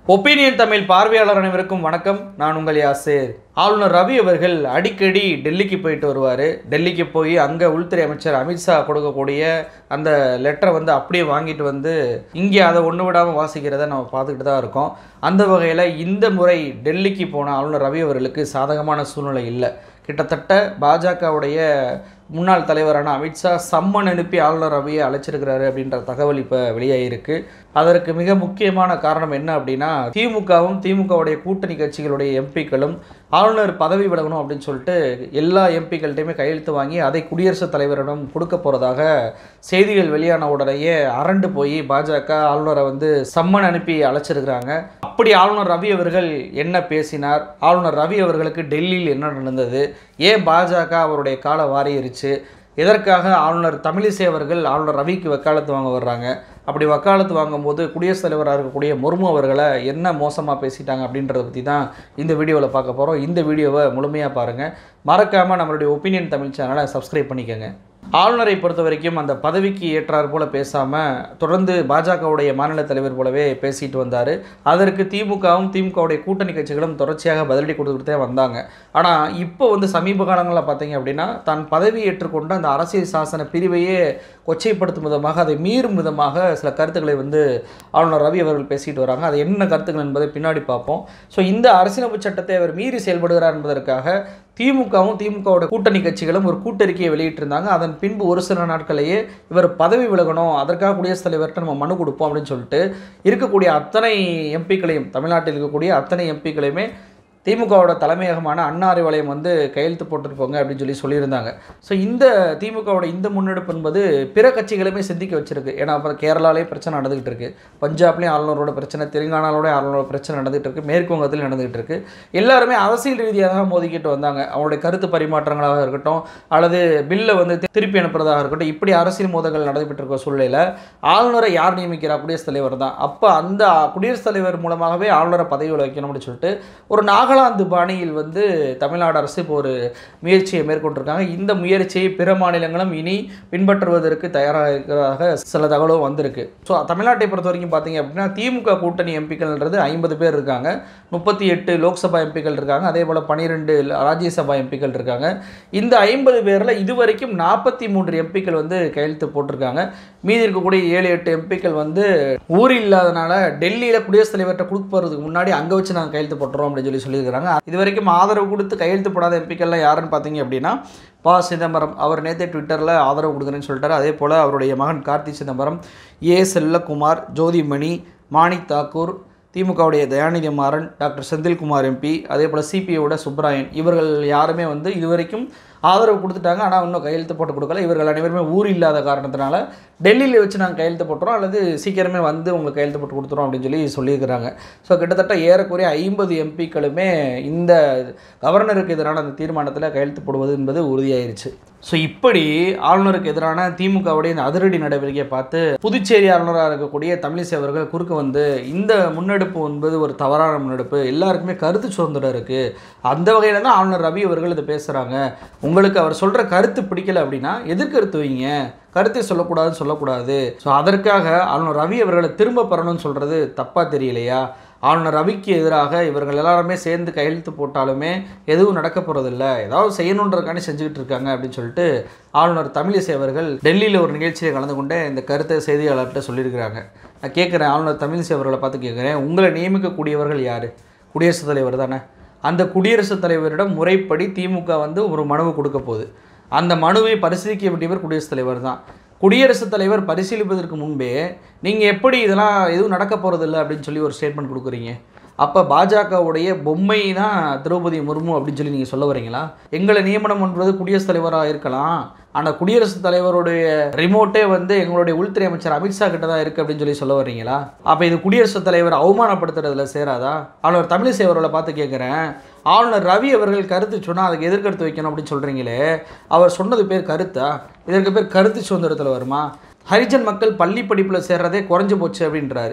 opinion Tamil பார்வையாளர் அனைவருக்கும் வணக்கம் நான் உங்கள் யாசேர் ஆளுநர் ரவி அவர்கள் அடிக்கடி டெல்லிக்கு போயிட்டு வருவார் டெல்லிக்கு போய் அங்கே உள்துறை அமைச்சர் அமித்ஷா கொடுக்கக்கூடிய அந்த லெட்டரை வந்து அப்படியே வாங்கிட்டு வந்து இங்கே அதை ஒன்று விடாமல் வாசிக்கிறத நம்ம பார்த்துக்கிட்டு தான் இருக்கோம் அந்த வகையில் இந்த முறை டெல்லிக்கு போன ஆளுநர் ரவி அவர்களுக்கு சாதகமான சூழ்நிலை இல்லை கிட்டத்தட்ட பாஜகவுடைய முன்னாள் தலைவரான அமித்ஷா சம்மன் அனுப்பி ஆளுநர் ரவியை அழைச்சிருக்கிறாரு அப்படின்ற தகவல் இப்போ வெளியாகிருக்கு அதற்கு மிக முக்கியமான காரணம் என்ன அப்படின்னா திமுகவும் திமுகவுடைய கூட்டணி கட்சிகளுடைய எம்பிக்களும் ஆளுநர் பதவி விலகணும் அப்படின்னு சொல்லிட்டு எல்லா எம்பிக்கள்கிட்டையுமே கையெழுத்து வாங்கி அதை குடியரசுத் தலைவரிடம் கொடுக்க போகிறதாக செய்திகள் வெளியான உடனேயே அரண்டு போய் பாஜக ஆளுநரை வந்து சம்மன் அனுப்பி அழைச்சிருக்கிறாங்க அப்படி ஆளுநர் ரவி அவர்கள் என்ன பேசினார் ஆளுநர் ரவி அவர்களுக்கு டெல்லியில் என்ன நடந்தது ஏன் பாஜக அவருடைய காலை வாரியிருச்சு எதற்காக ஆளுநர் தமிழிசை அவர்கள் ஆளுநர் ரவிக்கு வக்காலத்து வாங்க வர்றாங்க அப்படி வக்காலத்து வாங்கும்போது குடியரசுத் தலைவராக இருக்கக்கூடிய முர்மு அவர்களை என்ன மோசமாக பேசிட்டாங்க அப்படின்றத பற்றி தான் இந்த வீடியோவில் பார்க்க போகிறோம் இந்த வீடியோவை முழுமையாக பாருங்கள் மறக்காமல் நம்மளுடைய ஒப்பீனியன் தமிழ் சேனலை சப்ஸ்கிரைப் பண்ணிக்கோங்க ஆளுநரை பொறுத்த வரைக்கும் அந்த பதவிக்கு ஏற்றார் போல பேசாமல் தொடர்ந்து பாஜகவுடைய மாநில தலைவர் போலவே பேசிட்டு வந்தார் அதற்கு திமுகவும் திமுகவுடைய கூட்டணி கட்சிகளும் தொடர்ச்சியாக பதிலடி கொடுத்துக்கிட்டே வந்தாங்க ஆனால் இப்போ வந்து சமீப காலங்களில் பார்த்தீங்க அப்படின்னா தான் பதவி ஏற்றுக்கொண்ட அந்த அரசியல் சாசன பிரிவையே கொச்சைப்படுத்தும் விதமாக அதை மீறும் விதமாக சில கருத்துக்களை வந்து ஆளுநர் ரவி அவர்கள் பேசிட்டு வராங்க அது என்ன கருத்துக்கள் என்பதை பின்னாடி பார்ப்போம் ஸோ இந்த அரசியலமைப்பு சட்டத்தை அவர் மீறி செயல்படுகிறார் என்பதற்காக திமுகவும் திமுகவோட கூட்டணி கட்சிகளும் ஒரு கூட்டறிக்கையை வெளியிட்டிருந்தாங்க அதன் பின்பு ஒரு சில நாட்களையே இவர் பதவி விலகணும் அதற்காக குடியரசுத் தலைவர்கிட்ட நம்ம மனு கொடுப்போம் அப்படின்னு சொல்லிட்டு இருக்கக்கூடிய அத்தனை எம்பிக்களையும் தமிழ்நாட்டில் இருக்கக்கூடிய அத்தனை எம்பிக்களையுமே திமுகவோட தலைமையகமான அண்ணா அறிவாலயம் வந்து கையெழுத்து போட்டுட்டு போங்க அப்படின்னு சொல்லி சொல்லியிருந்தாங்க ஸோ இந்த திமுகவோட இந்த முன்னெடுப்பு என்பது பிற கட்சிகளுமே சிந்திக்க வச்சிருக்கு ஏன்னா அப்புறம் கேரளாலேயும் பிரச்சனை நடந்துகிட்டு இருக்கு பஞ்சாப்லேயும் ஆளுநரோட பிரச்சனை தெலுங்கானாலோட ஆளுநரோட பிரச்சனை நடந்துகிட்டு இருக்கு மேற்கு வங்கத்திலும் நடந்துகிட்டு இருக்கு எல்லாருமே அரசியல் ரீதியாக தான் மோதிக்கிட்டு வந்தாங்க அவங்களுடைய கருத்து பரிமாற்றங்களாக இருக்கட்டும் அல்லது பில்லை வந்து தி- திருப்பி அனுப்புறதாக இருக்கட்டும் இப்படி அரசியல் மோதல்கள் நடைபெற்று இருக்க சூழ்நிலையில் ஆளுநரை யார் நியமிக்கிறா குடியரசுத் தலைவர் தான் அப்போ அந்த குடியரசுத் தலைவர் மூலமாகவே ஆளுநரை பதவியில் வைக்கணும் அப்படின்னு சொல்லிட்டு ஒரு நாகாலாந்து பாணியில் வந்து தமிழ்நாடு அரசு இப்போ ஒரு முயற்சியை மேற்கொண்டிருக்காங்க இந்த முயற்சியை பிற மாநிலங்களும் இனி பின்பற்றுவதற்கு தயாராக இருக்கிறதாக சில தகவலும் வந்திருக்கு ஸோ தமிழ்நாட்டை பொறுத்த வரைக்கும் பார்த்தீங்க அப்படின்னா திமுக கூட்டணி எம்பிக்கள்ன்றது ஐம்பது பேர் இருக்காங்க முப்பத்தி எட்டு லோக்சபா எம்பிக்கள் இருக்காங்க அதே போல் பன்னிரெண்டு ராஜ்யசபா எம்பிக்கள் இருக்காங்க இந்த ஐம்பது பேரில் இதுவரைக்கும் நாற்பத்தி மூன்று எம்பிக்கள் வந்து கையெழுத்து போட்டிருக்காங்க மீதி இருக்கக்கூடிய ஏழு எட்டு எம்பிக்கள் வந்து ஊர் இல்லாதனால டெல்லியில் குடியரசுத் தலைவர்கிட்ட கொடுக்க போகிறதுக்கு முன்னாடி அங்கே வச்சு நாங்கள் கையெழுத்து போட்டுறோம் அப்படின்னு சொல்லி சொல்லியிருக்கிறாங்க இது வரைக்கும் ஆதரவு கொடுத்து கையெழுத்து போடாத எம்பிக்கள்லாம் யாருன்னு பார்த்தீங்க அப்படின்னா ப சிதம்பரம் அவர் நேற்றே ட்விட்டரில் ஆதரவு கொடுக்குறேன்னு சொல்லிட்டாரு அதே போல் அவருடைய மகன் கார்த்தி சிதம்பரம் ஏ செல்லகுமார் ஜோதிமணி மாணிக் தாக்கூர் திமுகவுடைய தயாநிதி மாறன் டாக்டர் செந்தில்குமார் எம்பி அதே போல் சிபிஐயோட சுப்ராயன் இவர்கள் யாருமே வந்து இதுவரைக்கும் ஆதரவு கொடுத்துட்டாங்க ஆனால் இன்னும் கையெழுத்து போட்டு கொடுக்கல இவர்கள் அனைவருமே ஊர் இல்லாத காரணத்தினால டெல்லியில் வச்சு நாங்கள் கையெழுத்து போட்டுறோம் அல்லது சீக்கிரமே வந்து உங்களுக்கு கையெழுத்து போட்டு கொடுத்துறோம் அப்படின்னு சொல்லி சொல்லியிருக்கிறாங்க ஸோ கிட்டத்தட்ட ஏறக்குறைய ஐம்பது எம்பிக்களுமே இந்த கவர்னருக்கு எதிரான அந்த தீர்மானத்தில் கையெழுத்து போடுவது என்பது உறுதியாயிருச்சு ஸோ இப்படி ஆளுநருக்கு எதிரான திமுகவுடைய இந்த அதிரடி நடவடிக்கையை பார்த்து புதுச்சேரி ஆளுநராக இருக்கக்கூடிய தமிழிசை அவர்கள் குறுக்க வந்து இந்த முன்னெடுப்பு என்பது ஒரு தவறான முன்னெடுப்பு எல்லாருக்குமே கருத்து சுதந்திரம் இருக்குது அந்த வகையில் தான் ஆளுநர் ரவி அவர்கள் இதை பேசுகிறாங்க உங்களுக்கு அவர் சொல்கிற கருத்து பிடிக்கல அப்படின்னா எதிர்கருத்து வைங்க கருத்தை சொல்லக்கூடாதுன்னு சொல்லக்கூடாது ஸோ அதற்காக ஆளுநர் ரவி அவர்களை திரும்ப பெறணும்னு சொல்கிறது தப்பாக தெரியலையா ஆளுநர் ரவிக்கு எதிராக இவர்கள் எல்லாருமே சேர்ந்து கையெழுத்து போட்டாலுமே எதுவும் நடக்க போகிறதில்ல ஏதாவது செய்யணுன்றதுக்காண்டி செஞ்சுக்கிட்டு இருக்காங்க அப்படின்னு சொல்லிட்டு ஆளுநர் தமிழிசை அவர்கள் டெல்லியில் ஒரு நிகழ்ச்சியில் கலந்து கொண்டு இந்த கருத்தை செய்தியாளர்கிட்ட சொல்லியிருக்கிறாங்க நான் கேட்குறேன் ஆளுநர் தமிழிசை அவர்களை பார்த்து கேட்குறேன் உங்களை நியமிக்கக்கூடியவர்கள் யார் குடியரசுத் தலைவர் தானே அந்த குடியரசுத் தலைவரிடம் முறைப்படி திமுக வந்து ஒரு மனுவை கொடுக்க போகுது அந்த மனுவை பரிசீலிக்க வேண்டியவர் குடியரசுத் தலைவர் தான் குடியரசுத் தலைவர் பரிசீலிப்பதற்கு முன்பே நீங்கள் எப்படி இதெல்லாம் எதுவும் நடக்க போகிறதில்ல அப்படின்னு சொல்லி ஒரு ஸ்டேட்மெண்ட் கொடுக்குறீங்க அப்போ பாஜகவுடைய பொம்மை தான் திரௌபதி முர்மு அப்படின்னு சொல்லி நீங்கள் சொல்ல வரீங்களா எங்களை நியமனம் பண்ணுறது குடியரசுத் தலைவராக இருக்கலாம் ஆனால் குடியரசுத் தலைவருடைய ரிமோட்டே வந்து எங்களுடைய உள்துறை அமைச்சர் அமித்ஷா கிட்ட தான் இருக்குது அப்படின்னு சொல்லி சொல்ல வரீங்களா அப்போ இது குடியரசுத் தலைவர் அவமானப்படுத்துறதுல சேராதா ஆளுநர் தமிழிசை அவர்களை பார்த்து கேட்குறேன் ஆளுநர் ரவி அவர்கள் கருத்து சொன்னால் அதுக்கு எதிர்கருத்து வைக்கணும் அப்படின்னு சொல்கிறீங்களே அவர் சொன்னது பேர் கருத்தா இதற்கு பேர் கருத்து சுதந்திரத்தில் வருமா ஹரிஜன் மக்கள் பள்ளி படிப்பில் சேர்றதே குறைஞ்சு போச்சு அப்படின்றாரு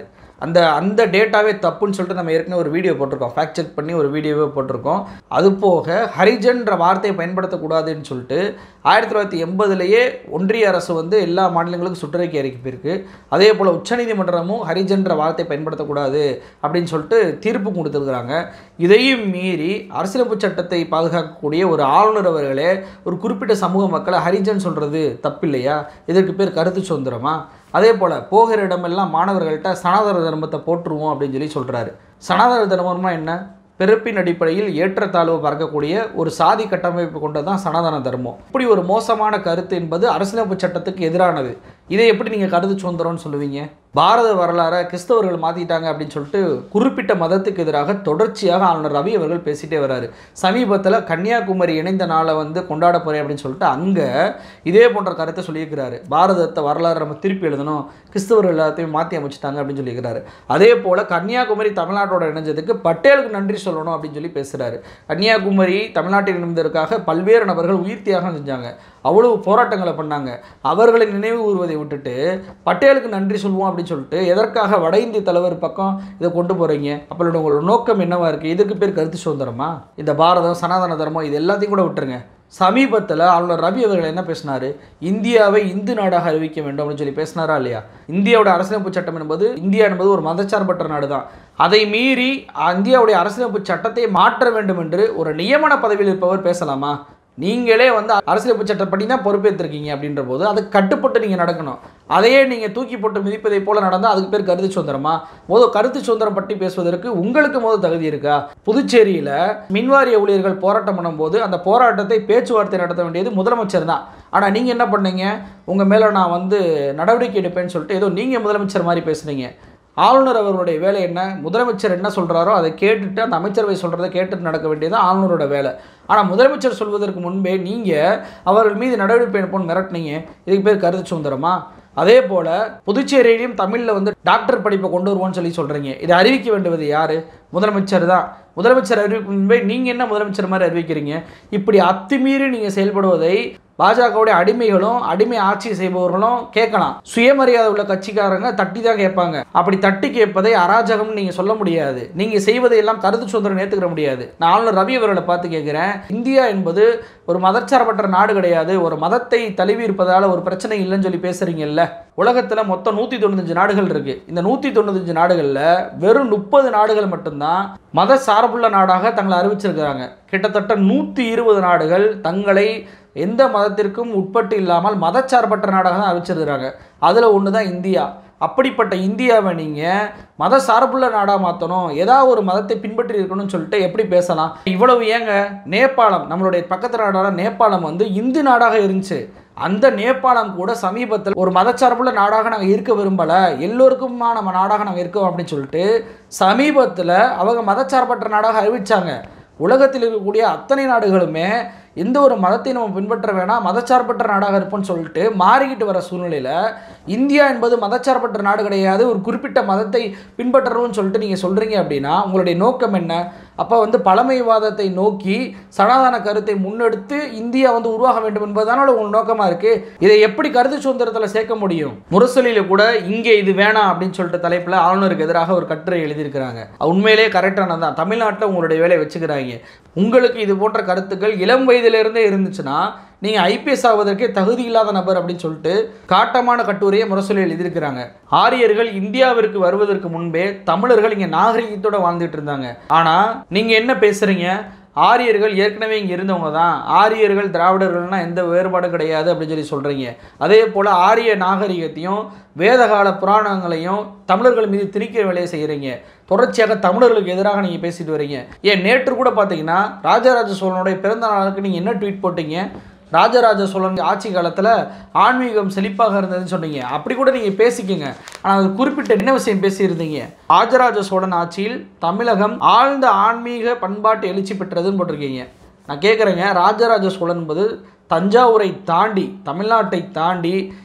அந்த அந்த டேட்டாவே தப்புன்னு சொல்லிட்டு நம்ம ஏற்கனவே ஒரு வீடியோ போட்டிருக்கோம் ஃபேக்ட் செக் பண்ணி ஒரு வீடியோவே போட்டிருக்கோம் அது போக ஹரிஜன்ற வார்த்தையை பயன்படுத்தக்கூடாதுன்னு சொல்லிட்டு ஆயிரத்தி தொள்ளாயிரத்தி எண்பதுலேயே ஒன்றிய அரசு வந்து எல்லா மாநிலங்களுக்கும் சுற்றறிக்கை அறிக்கை போயிருக்கு அதே போல் உச்சநீதிமன்றமும் ஹரிஜன்ற வார்த்தை பயன்படுத்தக்கூடாது அப்படின்னு சொல்லிட்டு தீர்ப்பு கொடுத்துருக்குறாங்க இதையும் மீறி அரசியலமைப்பு சட்டத்தை பாதுகாக்கக்கூடிய ஒரு ஆளுநர் அவர்களே ஒரு குறிப்பிட்ட சமூக மக்களை ஹரிஜன் சொல்கிறது தப்பில்லையா இதற்கு பேர் கருத்து சுதந்திரமா அதே போல் போகிற இடமெல்லாம் மாணவர்கள்ட்ட சனாதன தர்மத்தை போற்றுவோம் அப்படின்னு சொல்லி சொல்கிறாரு சனாதன தர்மம்னா என்ன பிறப்பின் அடிப்படையில் ஏற்றத்தாழ்வு பார்க்கக்கூடிய ஒரு சாதி கட்டமைப்பு கொண்டது தான் சனாதன தர்மம் இப்படி ஒரு மோசமான கருத்து என்பது அரசியலமைப்பு சட்டத்துக்கு எதிரானது இதை எப்படி நீங்கள் கருத்து சுதந்திரம்னு சொல்லுவீங்க பாரத வரலாறை கிறிஸ்தவர்கள் மாற்றிட்டாங்க அப்படின்னு சொல்லிட்டு குறிப்பிட்ட மதத்துக்கு எதிராக தொடர்ச்சியாக ஆளுநர் ரவி அவர்கள் பேசிட்டே வராரு சமீபத்தில் கன்னியாகுமரி இணைந்த நாளை வந்து கொண்டாட போகிறேன் அப்படின்னு சொல்லிட்டு அங்கே இதே போன்ற கருத்தை சொல்லியிருக்கிறாரு பாரதத்தை வரலாறு நம்ம திருப்பி எழுதணும் கிறிஸ்தவர்கள் எல்லாத்தையும் மாற்றி அமைச்சிட்டாங்க அப்படின்னு சொல்லியிருக்கிறாரு அதே போல் கன்னியாகுமரி தமிழ்நாட்டோட இணைஞ்சதுக்கு பட்டேலுக்கு நன்றி சொல்லணும் அப்படின்னு சொல்லி பேசுகிறாரு கன்னியாகுமரி தமிழ்நாட்டில் இணைந்ததற்காக பல்வேறு நபர்கள் உயிர் தியாகம் செஞ்சாங்க அவ்வளவு போராட்டங்களை பண்ணாங்க அவர்களை நினைவு கூறுவதை விட்டுட்டு பட்டேலுக்கு நன்றி சொல்லுவோம் அப்படின்னு சொல்லிட்டு எதற்காக வட இந்திய தலைவர் பக்கம் இதை கொண்டு போகிறீங்க அப்பளோட உங்களோட நோக்கம் என்னவா இருக்குது இதுக்கு பேர் கருத்து சுதந்திரமா இந்த பாரதம் சனாதன தர்மம் இது எல்லாத்தையும் கூட விட்டுருங்க சமீபத்தில் ஆளுநர் ரவி அவர்கள் என்ன பேசினார் இந்தியாவை இந்து நாடாக அறிவிக்க வேண்டும் அப்படின்னு சொல்லி பேசினாரா இல்லையா இந்தியாவோட அரசியலமைப்பு சட்டம் என்பது இந்தியா என்பது ஒரு மதச்சார்பற்ற நாடு தான் அதை மீறி இந்தியாவுடைய அரசியலமைப்பு சட்டத்தை மாற்ற வேண்டும் என்று ஒரு நியமன பதவியில் இருப்பவர் பேசலாமா நீங்களே வந்து அரசியலமைப்பு சட்டப்படி தான் பொறுப்பேற்றிருக்கீங்க அப்படின்ற போது அதுக்கு கட்டுப்பட்டு நீங்கள் நடக்கணும் அதையே நீங்கள் தூக்கி போட்டு மிதிப்பதை போல நடந்தால் அதுக்கு பேர் கருத்து சுதந்திரமா முதல் கருத்து சுதந்திரம் பற்றி பேசுவதற்கு உங்களுக்கு முதல் தகுதி இருக்கா புதுச்சேரியில் மின்வாரிய ஊழியர்கள் போராட்டம் பண்ணும்போது அந்த போராட்டத்தை பேச்சுவார்த்தை நடத்த வேண்டியது முதலமைச்சர் தான் ஆனால் நீங்கள் என்ன பண்ணீங்க உங்கள் மேலே நான் வந்து நடவடிக்கை எடுப்பேன்னு சொல்லிட்டு ஏதோ நீங்கள் முதலமைச்சர் மாதிரி பேசுனீங்க ஆளுநர் அவர்களுடைய வேலை என்ன முதலமைச்சர் என்ன சொல்கிறாரோ அதை கேட்டுட்டு அந்த அமைச்சரவை சொல்கிறத கேட்டுட்டு நடக்க வேண்டியது ஆளுநரோட வேலை ஆனால் முதலமைச்சர் சொல்வதற்கு முன்பே நீங்கள் அவர்கள் மீது நடவடிக்கை எடுப்போம்னு மிரட்டினீங்க இதுக்கு பேர் கருத்து சுதந்திரமா அதே போல் புதுச்சேரியிலையும் தமிழில் வந்து டாக்டர் படிப்பை கொண்டு வருவோம்னு சொல்லி சொல்கிறீங்க இதை அறிவிக்க வேண்டுவது யார் முதலமைச்சர் தான் முதலமைச்சர் அறிவிக்கும் முன்பே நீங்கள் என்ன முதலமைச்சர் மாதிரி அறிவிக்கிறீங்க இப்படி அத்துமீறி நீங்கள் செயல்படுவதை பாஜகவுடைய அடிமைகளும் அடிமை ஆட்சி செய்பவர்களும் கேட்கலாம் சுயமரியாதை உள்ள கட்சிக்காரங்க தட்டி தான் கேட்பாங்க அப்படி தட்டி கேட்பதை அராஜகம்னு நீங்கள் சொல்ல முடியாது நீங்கள் செய்வதை எல்லாம் கருத்து சுதந்திரம் ஏற்றுக்கிற முடியாது நான் ஆளுநர் ரவி அவர்களை பார்த்து கேட்குறேன் இந்தியா என்பது ஒரு மதச்சார்பற்ற நாடு கிடையாது ஒரு மதத்தை தழுவி இருப்பதால் ஒரு பிரச்சனை இல்லைன்னு சொல்லி பேசுகிறீங்கல்ல உலகத்தில் மொத்தம் நூற்றி தொண்ணூத்தஞ்சு நாடுகள் இருக்குது இந்த நூற்றி தொண்ணூத்தஞ்சு நாடுகளில் வெறும் முப்பது நாடுகள் மட்டும்தான் மத சார்புள்ள நாடாக தங்களை அறிவிச்சிருக்கிறாங்க கிட்டத்தட்ட நூற்றி இருபது நாடுகள் தங்களை எந்த மதத்திற்கும் உட்பட்டு இல்லாமல் மதச்சார்பற்ற நாடாக தான் அறிவிச்சிருக்கிறாங்க அதில் ஒன்று தான் இந்தியா அப்படிப்பட்ட இந்தியாவை நீங்கள் மத சார்புள்ள நாடாக மாற்றணும் ஏதாவது ஒரு மதத்தை பின்பற்றி இருக்கணும்னு சொல்லிட்டு எப்படி பேசலாம் இவ்வளவு ஏங்க நேபாளம் நம்மளுடைய பக்கத்து நாடான நேபாளம் வந்து இந்து நாடாக இருந்துச்சு அந்த நேபாளம் கூட சமீபத்தில் ஒரு மதச்சார்புள்ள நாடாக நாங்கள் இருக்க விரும்பலை எல்லோருக்குமான நம்ம நாடாக நாங்கள் இருக்கோம் அப்படின்னு சொல்லிட்டு சமீபத்தில் அவங்க மதச்சார்பற்ற நாடாக அறிவிச்சாங்க உலகத்தில் இருக்கக்கூடிய அத்தனை நாடுகளுமே எந்த ஒரு மதத்தை நம்ம பின்பற்ற வேணாம் மதச்சார்பற்ற நாடாக இருப்போம்னு சொல்லிட்டு மாறிக்கிட்டு வர சூழ்நிலையில் இந்தியா என்பது மதச்சார்பற்ற நாடு கிடையாது ஒரு குறிப்பிட்ட மதத்தை பின்பற்றணும்னு சொல்லிட்டு நீங்கள் சொல்கிறீங்க அப்படின்னா உங்களுடைய நோக்கம் என்ன அப்போ வந்து பழமைவாதத்தை நோக்கி சனாதன கருத்தை முன்னெடுத்து இந்தியா வந்து உருவாக வேண்டும் என்பதுதானோட உங்கள் நோக்கமாக இருக்குது இதை எப்படி கருத்து சுதந்திரத்தில் சேர்க்க முடியும் முரசொலியில் கூட இங்கே இது வேணாம் அப்படின்னு சொல்லிட்டு தலைப்பில் ஆளுநருக்கு எதிராக ஒரு கட்டுரை எழுதியிருக்கிறாங்க உண்மையிலே கரெக்டானது தான் தமிழ்நாட்டில் உங்களுடைய வேலையை வச்சுக்கிறாங்க உங்களுக்கு இது போன்ற கருத்துக்கள் இளம் வயதிலிருந்தே இருந்துச்சுன்னா நீங்கள் ஐபிஎஸ் ஆவதற்கே தகுதி இல்லாத நபர் அப்படின்னு சொல்லிட்டு காட்டமான கட்டுரையை முரசொலி எழுதியிருக்கிறாங்க ஆரியர்கள் இந்தியாவிற்கு வருவதற்கு முன்பே தமிழர்கள் இங்கே நாகரிகத்தோட வாழ்ந்துட்டு இருந்தாங்க ஆனால் நீங்கள் என்ன பேசுகிறீங்க ஆரியர்கள் ஏற்கனவே இங்கே இருந்தவங்க தான் ஆரியர்கள் திராவிடர்கள்னா எந்த வேறுபாடும் கிடையாது அப்படின்னு சொல்லி சொல்கிறீங்க அதே போல் ஆரிய நாகரிகத்தையும் வேதகால புராணங்களையும் தமிழர்கள் மீது திணிக்கிற வேலையை செய்கிறீங்க தொடர்ச்சியாக தமிழர்களுக்கு எதிராக நீங்கள் பேசிட்டு வரீங்க ஏன் நேற்று கூட பார்த்தீங்கன்னா ராஜராஜ சோழனுடைய பிறந்த நாளுக்கு நீங்கள் என்ன ட்வீட் போட்டீங்க ராஜராஜ சோழன் ஆட்சி காலத்தில் ஆன்மீகம் செழிப்பாக இருந்ததுன்னு சொன்னீங்க அப்படி கூட நீங்கள் பேசிக்கங்க ஆனால் அது குறிப்பிட்ட என்ன விஷயம் பேசியிருந்தீங்க ராஜராஜ சோழன் ஆட்சியில் தமிழகம் ஆழ்ந்த ஆன்மீக பண்பாட்டு எழுச்சி பெற்றதுன்னு போட்டிருக்கீங்க நான் கேட்குறேங்க ராஜராஜ சோழன் என்பது தஞ்சாவூரை தாண்டி தமிழ்நாட்டை தாண்டி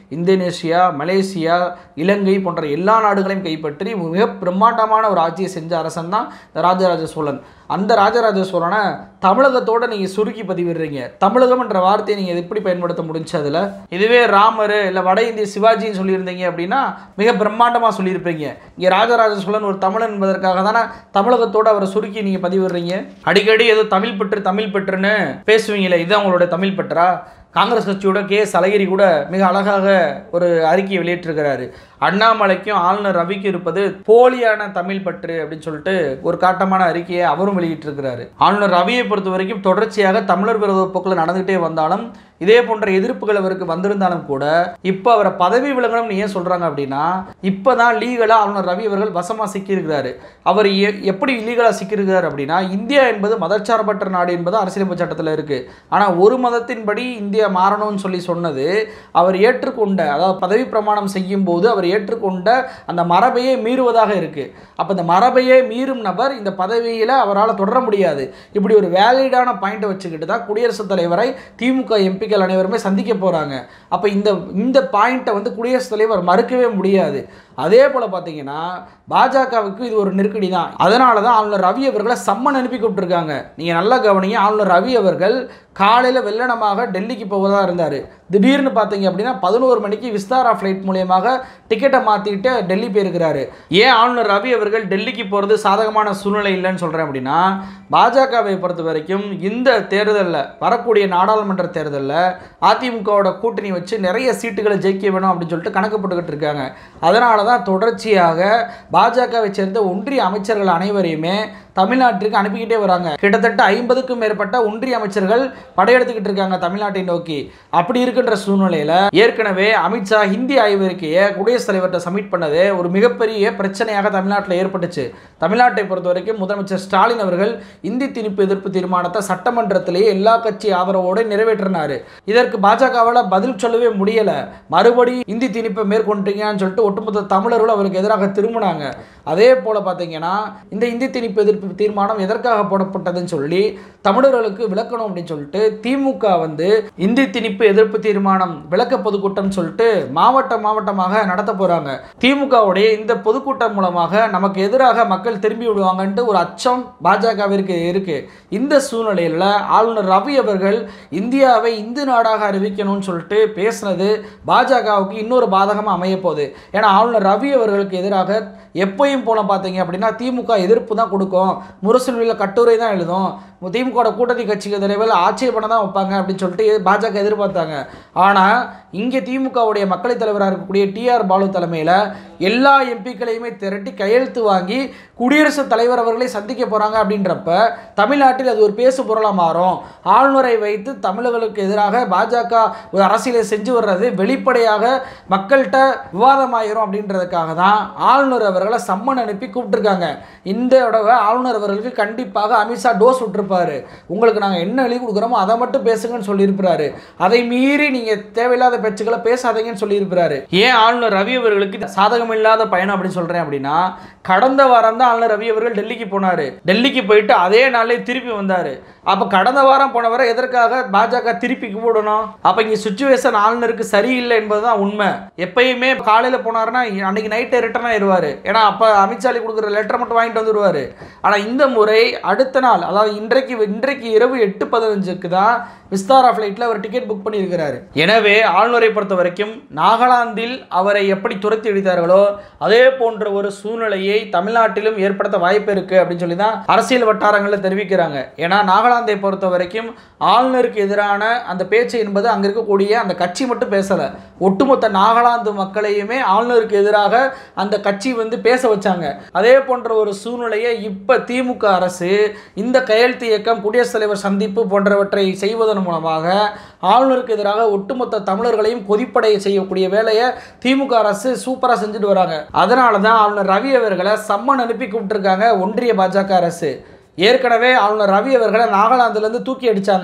இந்தோனேஷியா மலேசியா இலங்கை போன்ற எல்லா நாடுகளையும் கைப்பற்றி மிக பிரம்மாண்டமான ஒரு ஆட்சியை செஞ்ச அரசன் தான் இந்த ராஜராஜ சோழன் அந்த ராஜராஜ சோழனை தமிழகத்தோட நீங்கள் சுருக்கி பதிவிடுறீங்க தமிழகம் என்ற வார்த்தையை நீங்கள் எப்படி பயன்படுத்த முடிஞ்சு அதில் இதுவே ராமர் இல்லை வட இந்திய சிவாஜின்னு சொல்லியிருந்தீங்க அப்படின்னா மிக பிரம்மாண்டமாக சொல்லியிருப்பீங்க இங்கே ராஜராஜ சோழன் ஒரு தமிழன் என்பதற்காக தானே தமிழகத்தோட அவரை சுருக்கி நீங்கள் பதிவிடுறீங்க அடிக்கடி ஏதோ தமிழ் பற்று தமிழ் பற்றுன்னு பேசுவீங்களே இது அவங்களோட தமிழ் பற்றா காங்கிரஸ் கட்சியோட கே எஸ் அழகிரி கூட மிக அழகாக ஒரு அறிக்கையை வெளியிட்டிருக்கிறாரு அண்ணாமலைக்கும் ஆளுநர் ரவிக்கு இருப்பது போலியான தமிழ் பற்று அப்படின்னு சொல்லிட்டு ஒரு காட்டமான அறிக்கையை அவரும் வெளியிட்டிருக்கிறாரு ஆளுநர் ரவியை பொறுத்த வரைக்கும் தொடர்ச்சியாக தமிழர் விரோத போக்கில் நடந்துகிட்டே வந்தாலும் இதே போன்ற எதிர்ப்புகள் அவருக்கு வந்திருந்தாலும் கூட இப்போ அவரை பதவி விலகணும்னு ஏன் சொல்கிறாங்க அப்படின்னா இப்போ தான் லீகலாக ஆளுநர் ரவி அவர்கள் வசமாக சிக்கியிருக்கிறாரு அவர் எ- எப்படி லீகலாக சிக்கியிருக்கிறார் அப்படின்னா இந்தியா என்பது மதச்சார்பற்ற நாடு என்பது அரசியலமைப்பு சட்டத்தில் இருக்குது ஆனால் ஒரு மதத்தின்படி இந்தியா மாறணும்னு சொல்லி சொன்னது அவர் ஏற்றுக்கொண்ட அதாவது பதவி பிரமாணம் செய்யும் போது அவர் ஏற்றுக்கொண்ட அந்த மரபையே மீறுவதாக இருக்குது அப்போ இந்த மரபையே மீறும் நபர் இந்த பதவியில் அவரால் தொடர முடியாது இப்படி ஒரு வேலிடான பாயிண்ட்டை வச்சுக்கிட்டு தான் குடியரசுத் தலைவரை திமுக எம்பிக்கள் அனைவருமே சந்திக்க போகிறாங்க அப்போ இந்த இந்த பாயிண்ட்டை வந்து குடியரசுத் தலைவர் மறுக்கவே முடியாது அதே போல் பார்த்தீங்கன்னா பாஜகவுக்கு இது ஒரு நெருக்கடி தான் அதனால தான் ஆளுநர் ரவி அவர்களை சம்மன் அனுப்பி கூப்பிட்டுருக்காங்க நீங்கள் நல்லா கவனிங்க ஆளுநர் ரவி அவர்கள் காலையில் வெள்ளனமாக டெல்லிக்கு போவதாக இருந்தார் திடீர்னு பார்த்தீங்க அப்படின்னா பதினோரு மணிக்கு விஸ்தாரா ஃப்ளைட் மூலியமாக டிக்கெட்டை மாற்றிட்டு டெல்லி போயிருக்கிறாரு ஏன் ஆளுநர் ரவி அவர்கள் டெல்லிக்கு போகிறது சாதகமான சூழ்நிலை இல்லைன்னு சொல்கிறேன் அப்படின்னா பாஜகவை பொறுத்த வரைக்கும் இந்த தேர்தலில் வரக்கூடிய நாடாளுமன்ற தேர்தலில் அதிமுகவோட கூட்டணி வச்சு நிறைய சீட்டுகளை ஜெயிக்க வேணும் அப்படின்னு சொல்லிட்டு கணக்கு போட்டுக்கிட்டு இருக்காங்க அதனால தான் தொடர்ச்சியாக பாஜகவை சேர்ந்த ஒன்றிய அமைச்சர்கள் அனைவரையுமே தமிழ்நாட்டிற்கு அனுப்பிக்கிட்டே வராங்க கிட்டத்தட்ட ஐம்பதுக்கும் மேற்பட்ட ஒன்றிய அமைச்சர்கள் படையெடுத்துக்கிட்டு இருக்காங்க தமிழ்நாட்டை நோக்கி அப்படி இருக்கின்ற சூழ்நிலையில் ஏற்கனவே அமித்ஷா ஹிந்தி ஆய்வறிக்கையை குடியரசுத் தலைவர்கிட்ட சப்மிட் பண்ணது ஒரு மிகப்பெரிய பிரச்சனையாக தமிழ்நாட்டில் ஏற்பட்டுச்சு தமிழ்நாட்டை பொறுத்த வரைக்கும் முதலமைச்சர் ஸ்டாலின் அவர்கள் இந்தி திணிப்பு எதிர்ப்பு தீர்மானத்தை சட்டமன்றத்திலேயே எல்லா கட்சி ஆதரவோடு நிறைவேற்றினார் இதற்கு பாஜகவால் பதில் சொல்லவே முடியல மறுபடியும் இந்தி திணிப்பை மேற்கொண்டீங்கன்னு சொல்லிட்டு ஒட்டுமொத்த தமிழர்கள் அவருக்கு எதிராக திரும்பினாங்க அதே போல் பார்த்தீங்கன்னா இந்த இந்தி திணிப்பு எதிர்ப்பு தீர்மானம் எதற்காக போடப்பட்டதுன்னு சொல்லி தமிழர்களுக்கு விளக்கணும் அப்படின்னு சொல்லிட்டு திமுக வந்து இந்தி திணிப்பு எதிர்ப்பு தீர்மானம் விளக்க பொதுக்கூட்டம் சொல்லிட்டு மாவட்ட மாவட்டமாக நடத்த போறாங்க திமுகவுடைய இந்த பொதுக்கூட்டம் மூலமாக நமக்கு எதிராக மக்கள் திரும்பி விடுவாங்கன்ட்டு ஒரு அச்சம் பாஜகவிற்கு இருக்கு இந்த சூழ்நிலையில் ஆளுநர் ரவி அவர்கள் இந்தியாவை இந்து நாடாக அறிவிக்கணும்னு சொல்லிட்டு பேசுனது பாஜகவுக்கு இன்னொரு பாதகமாக அமைய போகுது ஏன்னா ஆளுநர் ரவி அவர்களுக்கு எதிராக எப்பயும் போல பார்த்தீங்க அப்படின்னா திமுக எதிர்ப்பு தான் கொடுக்கும் முரசொலியில் கட்டுரை தான் எழுதும் திமுக கூட்டணி கட்சிக்கு தலைவர் ஆட்சேபனை தான் வைப்பாங்க அப்படின்னு சொல்லிட்டு பாஜக எதிர்பார்த்தாங்க ஆனால் இங்கே திமுகவுடைய மக்களை தலைவராக இருக்கக்கூடிய டிஆர் பாலு தலைமையில் எல்லா எம்பிக்களையுமே திரட்டி கையெழுத்து வாங்கி குடியரசுத் தலைவர் அவர்களை சந்திக்க போகிறாங்க அப்படின்றப்ப தமிழ்நாட்டில் அது ஒரு பேசு பொருளாக மாறும் ஆளுநரை வைத்து தமிழர்களுக்கு எதிராக பாஜக ஒரு அரசியலை செஞ்சு வர்றது வெளிப்படையாக மக்கள்கிட்ட விவாதமாயிரும் அப்படின்றதுக்காக தான் ஆளுநர் அவர்களை சம்மன் அனுப்பி கூப்பிட்டுருக்காங்க இந்த தடவை ஆளுநர் அவர்களுக்கு கண்டிப்பாக அமித்ஷா டோஸ் விட்டுருப்பாரு உங்களுக்கு நாங்கள் என்ன எழுதி கொடுக்குறோமோ அதை மட்டும் பேசுங்கன்னு சொல்லியிருக்கிறாரு அதை மீறி நீங்கள் தேவையில்லாத பேச்சுக்களை பேசாதீங்கன்னு சொல்லியிருக்கிறாரு ஏன் ஆளுநர் ரவி அவர்களுக்கு இது சாதகமில்லாத பயணம் அப்படின்னு சொல்கிறேன் அப்படின்னா கடந்த வாரம் தான் ஆளுநர் ரவி அவர்கள் டெல்லிக்கு போனார் டெல்லிக்கு போயிட்டு அதே நாளே திருப்பி வந்தார் அப்போ கடந்த வாரம் போனவரை எதற்காக பாஜக திருப்பி கூப்பிடணும் அப்போ இங்கே சுச்சுவேஷன் ஆளுநருக்கு சரியில்லை என்பது தான் உண்மை எப்பயுமே காலையில் போனாருன்னா அன்னைக்கு நைட்டே ரிட்டர்ன் ஆயிடுவார் ஏன்னா அப்போ அமித்ஷாலி கொடுக்குற லெட்டர் மட்டும் வாங்கிட்டு வந்துடுவார் ஆனால் இந்த முறை அடுத்த நாள் அதாவது இன்றைக்கு இன்றைக்கு இரவு எட்டு பதினஞ்சுக்கு தான் விஸ்தாரா ஃப்ளைட்டில் அவர் டிக்கெட் புக் பண்ணியிருக்கிறாரு எனவே ஆளுநரை பொறுத்த வரைக்கும் நாகாலாந்தில் அவரை எப்படி துரத்தி அடித்தார்களோ அதே போன்ற ஒரு சூழ்நிலையை தமிழ்நாட்டிலும் ஏற்படுத்த வாய்ப்பு இருக்கு அப்படின்னு சொல்லி தான் அரசியல் வட்டாரங்களில் தெரிவிக்கிறாங்க ஏன்னா நாகாலாந்தை பொறுத்த வரைக்கும் ஆளுநருக்கு எதிரான அந்த பேச்சு என்பது அங்கே இருக்கக்கூடிய அந்த கட்சி மட்டும் பேசலை ஒட்டுமொத்த நாகாலாந்து மக்களையுமே ஆளுநருக்கு எதிராக அந்த கட்சி வந்து பேச வச்சாங்க அதே போன்ற ஒரு சூழ்நிலையை இப்போ திமுக அரசு இந்த கையெழுத்து இயக்கம் குடியரசுத் தலைவர் சந்திப்பு போன்றவற்றை செய்வதன் மூலமாக ஆளுநருக்கு எதிராக ஒட்டுமொத்த தமிழர்களையும் கொதிப்படைய செய்யக்கூடிய வேலையை திமுக அரசு சூப்பராக செஞ்சுட்டு வராங்க அதனால தான் ஆளுநர் ரவி அவர்களை சம்மன் அனுப்பி கூப்பிட்டுருக்காங்க ஒன்றிய பாஜக அரசு ஏற்கனவே ஆளுநர் ரவி அவர்களை நாகாலாந்துலேருந்து தூக்கி அடிச்சாங்க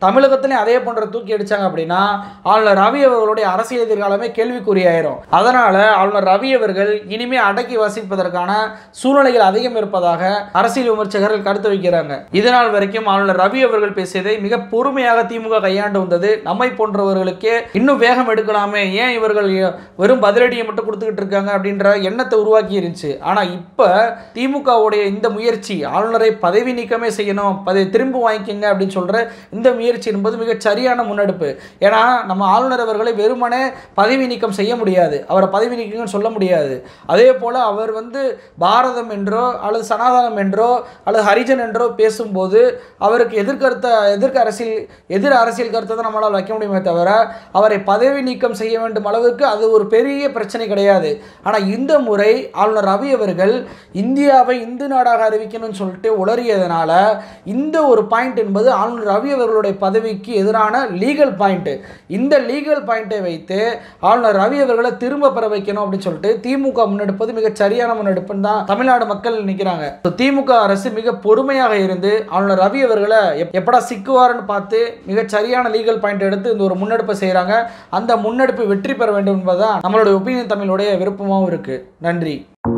தமிழகத்திலையும் அதே போன்ற தூக்கி அடிச்சாங்க அப்படின்னா ஆளுநர் ரவி அவர்களுடைய அரசியல் எதிர்காலமே கேள்விக்குறியாயிரும் அதனால ஆளுநர் ரவி அவர்கள் இனிமே அடக்கி வசிப்பதற்கான சூழ்நிலைகள் அதிகம் இருப்பதாக அரசியல் விமர்சகர்கள் கருத்து வைக்கிறாங்க இதனால் வரைக்கும் ஆளுநர் ரவி அவர்கள் பேசியதை மிக பொறுமையாக திமுக கையாண்டு வந்தது நம்மை போன்றவர்களுக்கே இன்னும் வேகம் எடுக்கலாமே ஏன் இவர்கள் வெறும் பதிலடியை மட்டும் கொடுத்துக்கிட்டு இருக்காங்க அப்படின்ற எண்ணத்தை உருவாக்கி இருந்துச்சு ஆனால் இப்போ திமுகவுடைய இந்த முயற்சி ஆளுநரை பதவி நீக்கமே செய்யணும் பதவி திரும்ப வாங்கிக்கங்க அப்படின்னு சொல்கிற இந்த முயற்சி என்பது மிகச் சரியான முன்னெடுப்பு ஏன்னா நம்ம ஆளுநர் அவர்களை வெறுமனே பதவி நீக்கம் செய்ய முடியாது அவரை பதவி நீக்கங்கன்னு சொல்ல முடியாது அதே போல் அவர் வந்து பாரதம் என்றோ அல்லது சனாதனம் என்றோ அல்லது ஹரிஜன் என்றோ பேசும்போது அவருக்கு எதிர்கருத்த எதிர்க்க அரசியல் எதிர் அரசியல் கருத்தை தான் நம்மளால் வைக்க முடியுமே தவிர அவரை பதவி நீக்கம் செய்ய வேண்டும் அளவுக்கு அது ஒரு பெரிய பிரச்சனை கிடையாது ஆனால் இந்த முறை ஆளுநர் ரவி அவர்கள் இந்தியாவை இந்து நாடாக அறிவிக்கணும்னு சொல்லிட்டு உளறியதனால இந்த ஒரு பாயிண்ட் என்பது ஆளுநர் ரவி அவர்களுடைய பதவிக்கு எதிரான லீகல் பாயிண்ட் இந்த லீகல் பாயிண்டை வைத்து ஆளுநர் ரவி அவர்களை திரும்ப பெற வைக்கணும் அப்படின்னு சொல்லிட்டு திமுக முன்னெடுப்பது மிக சரியான முன்னெடுப்புன்னு தான் தமிழ்நாடு மக்கள் நினைக்கிறாங்க So, திமுக அரசு மிக பொறுமையாக இருந்து ஆளுநர் ரவி அவர்களை எப்- எப்படா சிக்குவாருன்னு பார்த்து மிக சரியான லீகல் பாயிண்ட் எடுத்து இந்த ஒரு முன்னெடுப்பை செய்கிறாங்க அந்த முன்னெடுப்பு வெற்றி பெற வேண்டும் என்பதுதான் நம்மளுடைய ஒப்பீனியன் தமிழுடைய விருப்பமாகவும் இருக்கு நன்றி